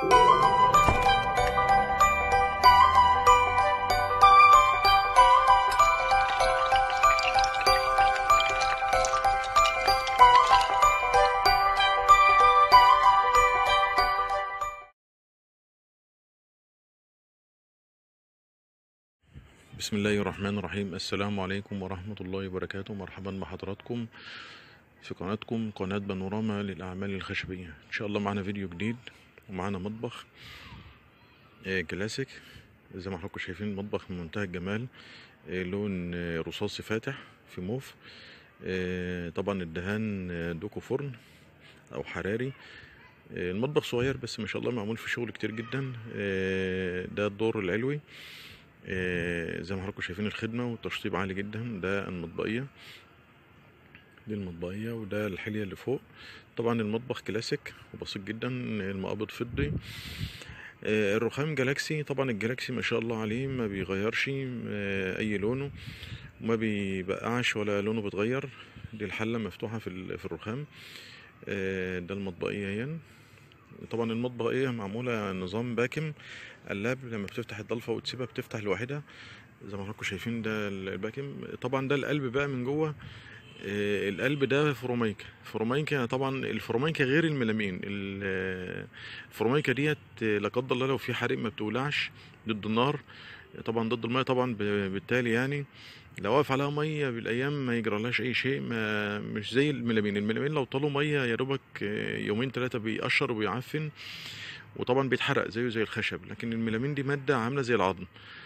بسم الله الرحمن الرحيم السلام عليكم ورحمة الله وبركاته مرحبا بحضراتكم في قناتكم قناة بانوراما للأعمال الخشبية إن شاء الله معنا فيديو جديد ومعنا مطبخ آه، كلاسيك زي ما حضراتكم شايفين مطبخ من منتهى الجمال آه، لون آه، رصاصي فاتح في موف آه، طبعا الدهان آه، دوكو فرن أو حراري آه، المطبخ صغير بس ما شاء الله معمول فيه شغل كتير جدا آه، ده الدور العلوي آه، زي ما حضراتكم شايفين الخدمة والتشطيب عالي جدا ده المطبقية دي المطبقية وده الحلية اللي فوق طبعا المطبخ كلاسيك وبسيط جدا المقابض فضي آه، الرخام جالاكسي طبعا الجالاكسي ما شاء الله عليه ما بيغيرش آه، اي لونه وما بيبقعش ولا لونه بيتغير دي الحلة مفتوحة في ال- في الرخام آه، ده المطبقية يعني طبعا المطبقية معمولة نظام باكم قلاب لما بتفتح الضلفة وتسيبها بتفتح لوحدها زي ما حضراتكم شايفين ده الباكم طبعا ده القلب بقى من جوه آه، القلب ده فرومايكا فرومايكا طبعا الفرومايكا غير الميلامين ال- آه، الفرومايكا ديت آه، لا قدر الله لو في حريق ما بتولعش ضد النار طبعا ضد الميه طبعا ب- بالتالي يعني لو واقف عليها ميه بالايام ما يجرالهاش اي شيء ما مش زي الميلامين الميلامين لو طالوا ميه يا دوبك آه، يومين ثلاثه بيقشر وبيعفن وطبعا بيتحرق زيه زي الخشب لكن الميلامين دي ماده عامله زي العظم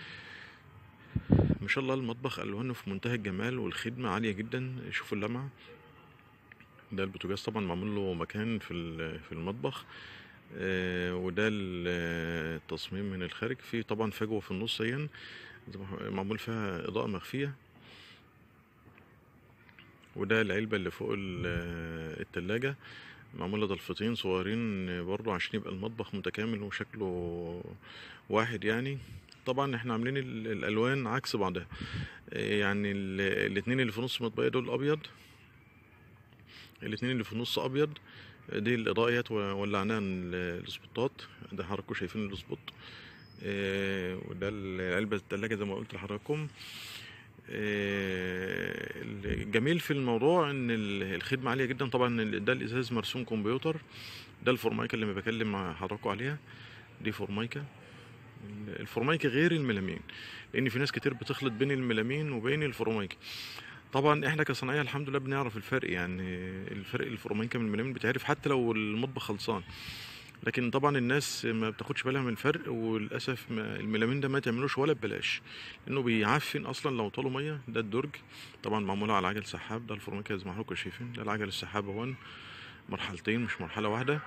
ما شاء الله المطبخ الوانه في منتهى الجمال والخدمه عاليه جدا شوفوا اللمعه ده البوتاجاز طبعا معمول له مكان في ال- في المطبخ آه، وده ال- التصميم من الخارج في طبعا فجوه في النص اهي زي ما- معمول فيها اضاءه مخفيه وده العلبه اللي فوق ال- التلاجة معمولة ضلفتين صغيرين برضو عشان يبقى المطبخ متكامل وشكله واحد يعني طبعا احنا عاملين ال- الالوان عكس بعضها إيه يعني ال- الاتنين اللي في نص المطبقية دول ابيض الاتنين اللي في النص ابيض دي الاضاءات ولعناها ال- السبوتات ده حضراتكم شايفين السبوت إيه وده العلبة التلاجة زي ما قلت لحضراتكم إيه الجميل في الموضوع ان ال- الخدمة عالية جدا طبعا ال- ده الازاز مرسوم كمبيوتر ده الفورمايكا اللي بكلم مع حضراتكم عليها دي فورمايكا ال- الفورمايكا غير الميلامين لان في ناس كتير بتخلط بين الميلامين وبين الفورمايكا طبعا احنا كصناعيه الحمد لله بنعرف الفرق يعني الفرق الفورمايكا من الميلامين بتعرف حتى لو المطبخ خلصان لكن طبعا الناس ما بتاخدش بالها من الفرق وللاسف ما الميلامين ده ما تعملوش ولا ببلاش لانه بيعفن اصلا لو طاله ميه ده الدرج طبعا معموله على عجل سحاب ده الفورمايكا زي ما حضراتكم شايفين ده العجل السحاب اهون مرحلتين مش مرحله واحده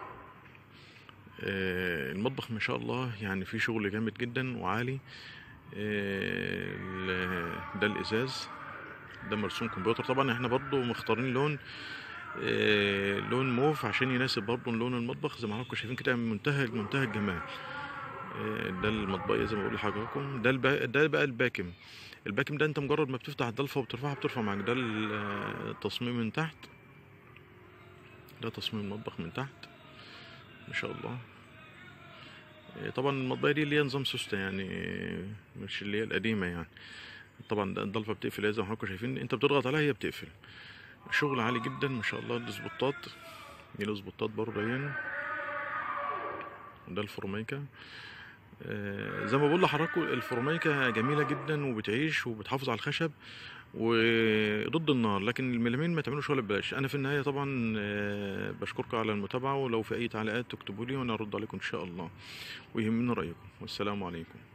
آه، المطبخ ما شاء الله يعني فيه شغل جامد جدا وعالي آه، ال- ده الازاز ده مرسوم كمبيوتر طبعا احنا برضو مختارين لون آه، لون موف عشان يناسب برضو لون المطبخ زي ما حضراتكم شايفين كده من منتهى منتهى الجمال آه، ده المطبقية زي ما بقول لحضراتكم ده البا... ده بقى الباكم الباكم ده انت مجرد ما بتفتح الضلفة وبترفعها بترفع معاك ده ال- آه، التصميم من تحت ده تصميم المطبخ من تحت ما شاء الله آه، طبعا المطبقية دي اللي هي نظام سوسته يعني آه، مش اللي هي القديمة يعني طبعا ده الضلفة بتقفل زي ما حضراتكم شايفين انت بتضغط عليها هي بتقفل شغل عالي جدا ما شاء الله السبوتات دي السبوتات برضه اهي ده الفورميكا آه، زي ما بقول لحضراتكم الفورميكا جميلة جدا وبتعيش وبتحافظ على الخشب وضد النار لكن الميلامين ما تعملوش ولا ببلاش انا في النهاية طبعا آه، بشكركم على المتابعة ولو في اي تعليقات تكتبوا لي وانا ارد عليكم ان شاء الله ويهمني رأيكم والسلام عليكم